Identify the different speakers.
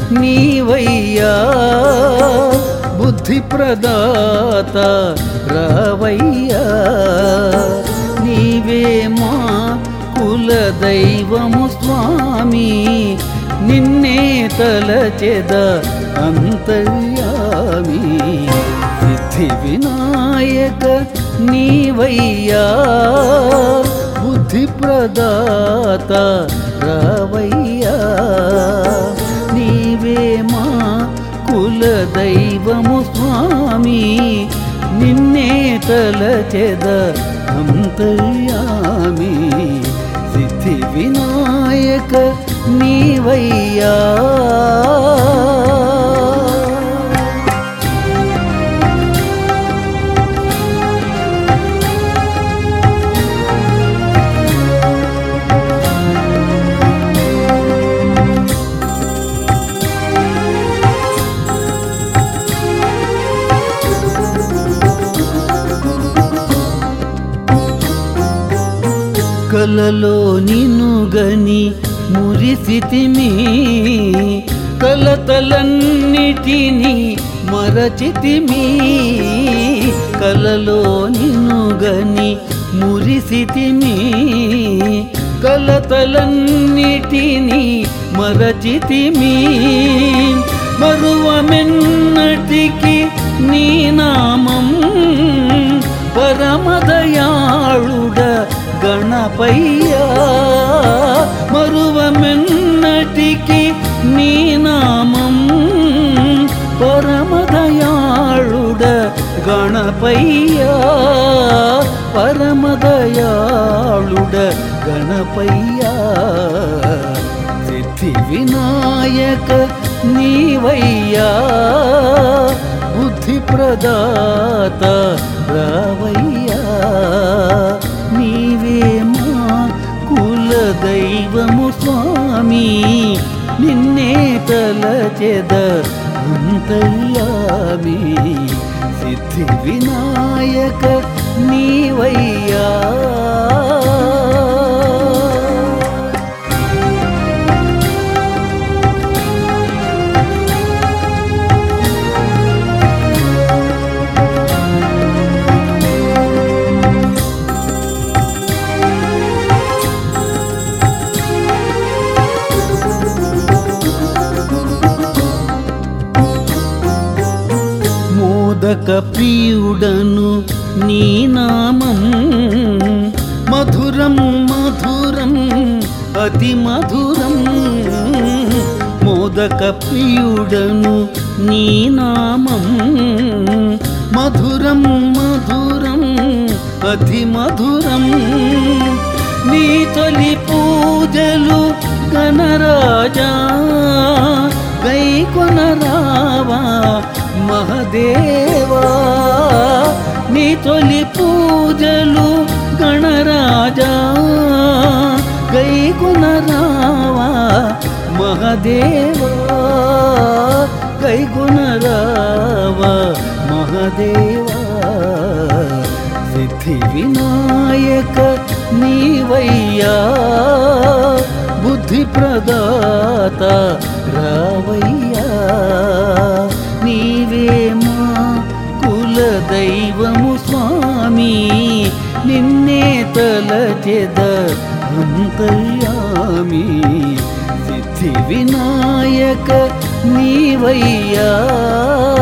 Speaker 1: నీవయ్యా బుద్ధి ప్రదాత రావయ్యా నీవే మా కుల దైవము స్వామి నిన్నే తలచెద అంతర్యామి సిద్ధి వినాయక నీవయ్యా బుద్ధి ప్రదాత రావయ్యా నీవే మా కుల దైవము స్వామి నిన్నే తలచెద అంతర్యామి సిద్ధి వినాయక నీవయ్యా కలలో నిన్ను గని మురిసితిమి కలతలన్నిటిని మరచితిమి కలలో నిన్ను గని మురిసితిమి కలతలన్నిటిని మరచితిమి మరువమెన్నటికి నీ నామం పరమదయాళుడ గణపయ్యా మరువమెన్నటికి నీ నామం పరమదయాళుడ గణపయ్యా పరమదయాళుడ గణపయ్యా సిద్ధి వినాయక నీవయ్యా బుద్ధి ప్రదాత రావయ్యా నీవే మా కుల దైవము స్వామి నిన్నే తలచెద అంతర్యామి సిద్ధి వినాయక నీవయ్యా మోదక ప్రియుడను నీ నామం మధురం మధురం అతి మధురం మోదక ప్రియుడను నీ నామం మధురం మధురం అతి మధురం నీ తొలి పూజలు గణరాజా గై కొనరావా మహదేవా నీ తొలి పూజలు గణరాజా గై కొనరావా మహదేవా గై కొనరావా మహదేవా సిద్ధి వినాయక నీవయ్యా బుద్ధి ప్రదాత రావయ్యా నీవే మా కుల దైవము స్వామి నిన్నే తలచెద అంతర్యామి సిద్ధి వినాయక నీవయ్యా